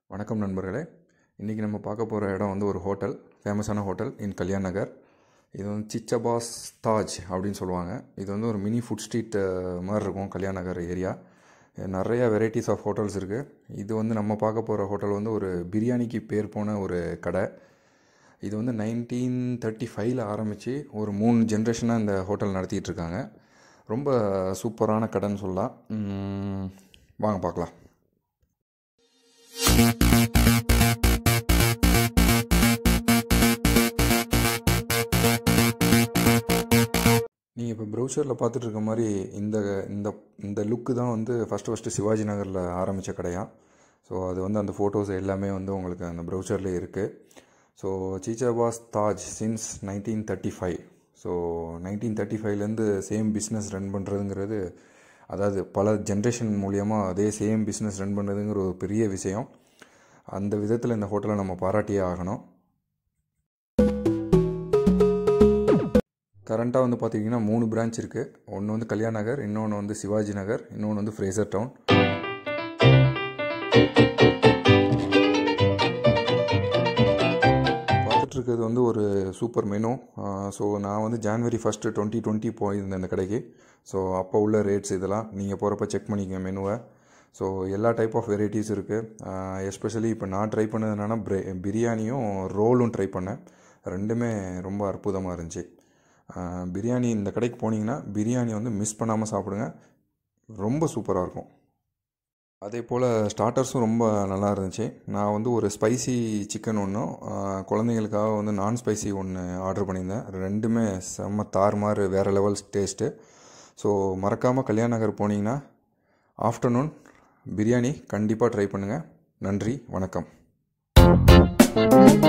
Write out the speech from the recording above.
வணக்கம் நண்பர்களே இன்றைக்கி நம்ம பார்க்க போகிற இடம் வந்து ஒரு ஹோட்டல் ஃபேமஸான ஹோட்டல் இன் கல்யாண் நகர் இது வந்து சிச்சபாஸ் தாஜ் அப்படின்னு சொல்லுவாங்க இது வந்து ஒரு மினி ஃபுட் ஸ்ட்ரீட் மாதிரி இருக்கும் கல்யாண் நகர் ஏரியா நிறைய வெரைட்டிஸ் ஆஃப் ஹோட்டல்ஸ் இருக்குது இது வந்து நம்ம பார்க்க போகிற ஹோட்டல் வந்து ஒரு பிரியாணிக்கு பேர் போன ஒரு கடை இது வந்து நைன்டீன் தேர்ட்டி ஃபைவ்ல ஆரம்பித்து ஒரு மூணு ஜென்ரேஷனாக இந்த ஹோட்டல் நடத்திட்டு இருக்காங்க ரொம்ப சூப்பரான கடைன்னு சொல்லலாம் உம், வாங்க பார்க்கலாம் நீங்கள் இப்போ ப்ரௌசரில் பார்த்துட்டு இருக்க மாதிரி இந்த இந்த இந்த லுக்கு தான் வந்து ஃபஸ்ட்டு ஃபஸ்ட்டு சிவாஜி நகரில் ஆரம்பித்த கடையா ஸோ அது வந்து அந்த ஃபோட்டோஸ் எல்லாமே வந்து உங்களுக்கு அந்த ப்ரௌசர்லேயே இருக்குது ஸோ சீச்சாபாஸ் Taj since nineteen thirty five so nineteen thirty ஃபைவ்லேருந்து சேம் பிஸ்னஸ் ரன் பண்ணுறதுங்கிறது அதாவது பல ஜென்ரேஷன் மூலியமாக அதே சேம் பிஸ்னஸ் ரன் பண்ணுறதுங்கிற ஒரு பெரிய விஷயம் அந்த விதத்தில் இந்த ஹோட்டலை நம்ம பாராட்டியே ஆகணும் கரண்ட்டாக வந்து பார்த்தீங்கன்னா மூணு பிரான்ச் இருக்குது ஒன்று வந்து கல்யாண் நகர் இன்னொன்று வந்து சிவாஜி நகர் இன்னொன்று வந்து ஃப்ரேசர் டவுன் பார்த்துட்டு இருக்கிறது வந்து ஒரு சூப்பர் மெனு ஸோ நான் வந்து ஜான்வரி ஃபஸ்ட்டு டுவெண்ட்டி டுவெண்ட்டி போயிருந்தேன் இந்த கடைக்கு ஸோ அப்போ உள்ள ரேட்ஸ் இதெல்லாம் நீங்கள் போகிறப்ப செக் பண்ணிக்க மெனுவை ஸோ எல்லா டைப் ஆஃப் வெரைட்டிஸ் இருக்குது எஸ்பெஷலி இப்போ நான் ட்ரை பண்ணது என்னென்னா பிரே பிரியாணியும் ரோலும் ட்ரை பண்ணேன் ரெண்டுமே ரொம்ப அற்புதமாக இருந்துச்சு ஆஹ் பிரியாணி இந்த கடைக்கு போனீங்கன்னா பிரியாணி வந்து மிஸ் பண்ணாமல் சாப்பிடுங்க ரொம்ப சூப்பராக இருக்கும் அதே போல் ஸ்டார்டர்ஸும் ரொம்ப நல்லா இருந்துச்சு நான் வந்து ஒரு ஸ்பைசி சிக்கன் ஒன்றும் குழந்தைங்களுக்காக வந்து நான் ஸ்பைசி ஒன்று ஆர்டர் பண்ணியிருந்தேன் ரெண்டுமே செம்ம தாறுமாறு வேறு லெவல் டேஸ்ட்டு ஸோ மறக்காமல் கல்யாண நகர் போனீங்கன்னா ஆஃப்டர்நூன் பிரியாணி கண்டிப்பாக ட்ரை பண்ணுங்கள் நன்றி வணக்கம்